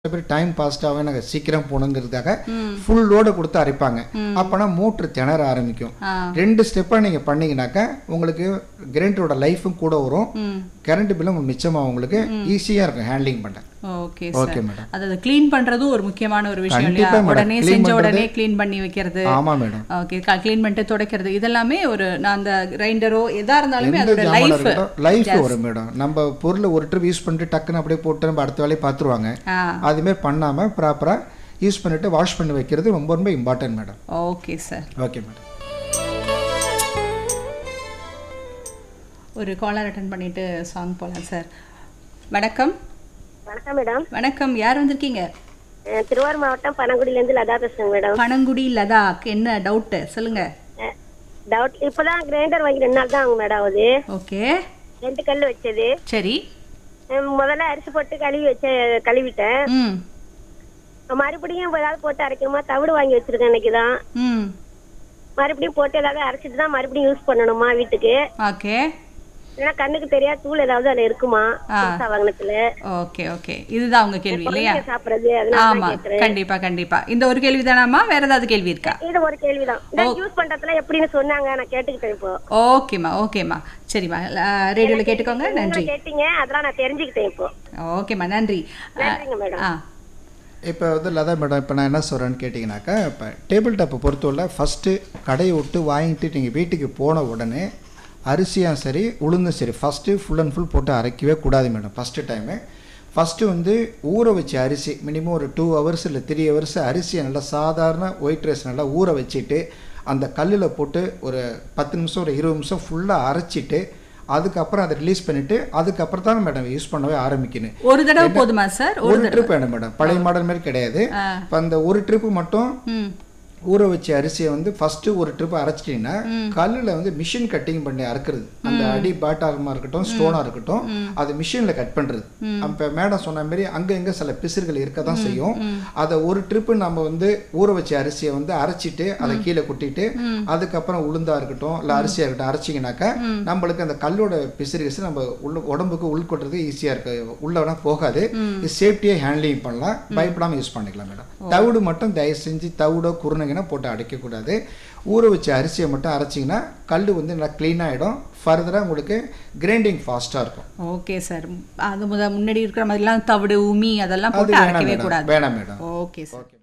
சில பேர் டைம் பாஸ்டாகவே நாங்கள் சீக்கிரம் போகணுங்கிறதுக்காக ஃபுல் லோடு கொடுத்து அரைப்பாங்க அப்போனா மோட்ரு திணற ஆரம்பிக்கும் ஆ. ரெண்டு ஸ்டெப்பாக நீங்கள் பண்ணீங்கன்னாக்கா உங்களுக்கு கிரைண்டரோட லைஃபும் கூட வரும் ம் கரண்ட் பில்லும் மிச்சமாக உங்களுக்கு ஈஸியாக இருக்கும் ஹேண்ட்லிங் பண்ண ஓகே ஓகே சார் மேடம் அதாவது க்ளீன் பண்றதும் ஒரு முக்கியமான ஒரு விஷயம் இல்லையா கண்டிப்பா மேடம். உடனே clean செஞ்ச பண்றது- உடனே க்ளீன் பண்ணி வைக்கிறது ஆமாம் மேடம் ஓகே க்ளீன் பண்ணிட்டு துடைக்கிறது இதெல்லாமே ஒரு நான் அந்த கிரைண்டரோ எதா இருந்தாலுமே எந்த அதோட ஜாமான் லைஃப் இருக்கட்டும் லைஃப் வரும் மேடம் நம்ம பொருளை ஒரு ட்ரிப் யூஸ் பண்ணிட்டு டக்குன்னு அப்படியே போட்டு நம்ம அடுத்த வேலையை பார்த்துருவாங்க ஆ அதுமாரி பண்ணாமல் ப்ராப்பராக யூஸ் பண்ணிட்டு வாஷ் பண்ணி வைக்கிறது ரொம்ப ரொம்ப important madam okay sir okay madam ஒரு காலர் அட்டன் பண்ணிட்டு சாங் போலாம் சார் வணக்கம் வணக்கம் மேடம் வணக்கம் யார் வந்திருக்கீங்க அஹ் திருவாரூர் மாவட்டம் பனங்குடியிலேருந்து லதா பேசுறேங்க மேடம் பனங்குடி லதாக் என்ன டவுட்டு சொல்லுங்க அஹ் டவுட் இப்போதான் கிரைண்டர் வாங்கி ரெண்டு நாள் தான் ஆகும் மேடம் ஆகுது ஓகே ரெண்டு கல் வச்சது சரி அஹ் முதல்ல அரிசி போட்டு கழுவி வச்ச கழுவிட்டேன் ம் மறுபடியும் ஏதாவது போட்டு அரைக்கணுமா தவிடு வாங்கி வச்சிருக்கேன் இன்னைக்கு தான் ம் மறுபடியும் போட்டு ஏதாவது அரைச்சிட்டு தான் மறுபடியும் யூஸ் பண்ணணுமா வீட்டுக்கு ஓகே இல்லைன்னா கண்ணுக்கு தெரியாத தூள் ஏதாவது அதுல இருக்குமா புதுசா வாங்கினத்துல ஓகே ஓகே இதுதான் உங்க கேள்வி இல்லையா குழந்தைங்க சாப்பிடுறது அதனால ஆமா தான் கேக்குறேன் கண்டிப்பா கண்டிப்பா இந்த ஒரு கேள்வி தானாமா வேற ஏதாவது கேள்வி இருக்கா இது ஒரு கேள்விதான் இந்த யூஸ் பண்றதுல எப்படின்னு சொன்னாங்க நான் கேட்டுக்கிட்டேன் இப்போ ஓகேம்மா ஓகேம்மா சரிம்மா ரேடியோவில் கேட்டுக்கோங்க நன்றி நீங்க கேட்டீங்க அதெல்லாம் நான் தெரிஞ்சுக்கிட்டேன் இப்போ ஓகேம்மா நன்றி நன்றிங்க மேடம் ஆ இப்போ வந்து லதா மேடம் இப்போ நான் என்ன சொல்கிறேன்னு கேட்டிங்கனாக்கா இப்போ டேபிள் டாப்பை பொறுத்தவரை ஃபஸ்ட்டு கடையை விட்டு வாங்கிட்டு நீங்கள் வீட்டுக்கு போன உடனே அரிசியும் சரி உளுந்தும் சரி ஃபஸ்ட்டு ஃபுல் அண்ட் ஃபுல் போட்டு அரைக்கவே கூடாது மேடம் ஃபஸ்ட்டு டைமு ஃபஸ்ட்டு வந்து ஊற வச்ச அரிசி மினிமம் ஒரு டூ ஹவர்ஸ் இல்லை த்ரீ ஹவர்ஸ் அரிசியை நல்லா சாதாரண ஒயிட் ரைஸ் நல்லா ஊற வச்சுட்டு அந்த கல்லில் போட்டு ஒரு பத்து நிமிஷம் ஒரு இருபது நிமிஷம் ஃபுல்லாக அரைச்சிட்டு அதுக்கப்புறம் அதை ரிலீஸ் பண்ணிவிட்டு அதுக்கப்புறம் தான் மேடம் யூஸ் பண்ணவே ஆரம்பிக்கணும் ஒரு தடவை போதுமா சார் ஒரு ஒரு ட்ரிப் வேணும் மேடம் பழைய மாடல் மாதிரி கிடையாது ஆ. இப்போ அந்த ஒரு ட்ரிப்பு மட்டும் ம் ஊற வச்ச அரிசியை வந்து ஃபர்ஸ்ட் ஒரு ட்ரிப் அரைச்சிட்டிங்கன்னா கல்லில் வந்து மிஷின் கட்டிங் பண்ணி அறுக்கிறது அந்த அடி பாட்டாரமாக இருக்கட்டும் ஸ்டோனாக இருக்கட்டும் அது மிஷினில் கட் பண்ணுறது அப்போ மேடம் சொன்ன மாதிரி அங்கே இங்கே சில பிசுறுகள் இருக்க தான் செய்யும் அதை ஒரு ட்ரிப்பு நம்ம வந்து ஊற வச்ச அரிசியை வந்து அரைச்சிட்டு அதை கீழே கொட்டிட்டு அதுக்கப்புறம் உளுந்தா இருக்கட்டும் இல்லை அரிசியாக இருக்கட்டும் அரைச்சிங்கனாக்கா நம்மளுக்கு அந்த கல்லோட பிசுறு கிசுறு நம்ம உள்ள உடம்புக்கு உள்கொட்டுறது ஈஸியாக இருக்கு உள்ள வேணா போகாது இது சேஃப்டியாக ஹேண்ட்லிங் பண்ணலாம் பயப்படாமல் யூஸ் பண்ணிக்கலாம் மேடம் தவிடு மட்டும் தயவு செஞ்சு தவிடோ குருணைங்கன்னா போட்டு அடைக்கக்கூடாது ஊற வச்ச அரிசியை மட்டும் அரைச்சிங்கன்னா கல் வந்து நல்லா க்ளீன் ஆகிடும் ஃபர்தராக உங்களுக்கு கிரைண்டிங் ஃபாஸ்ட்டாக இருக்கும் ஓகே சார் அது முத முன்னாடி இருக்கிற மாதிரிலாம் தவிடு உமி அதெல்லாம் அது போட்டு வேணாம் அரைக்கவே மேடம் கூடாது வேணாம் மேடம் ஓகே சார் ஓகே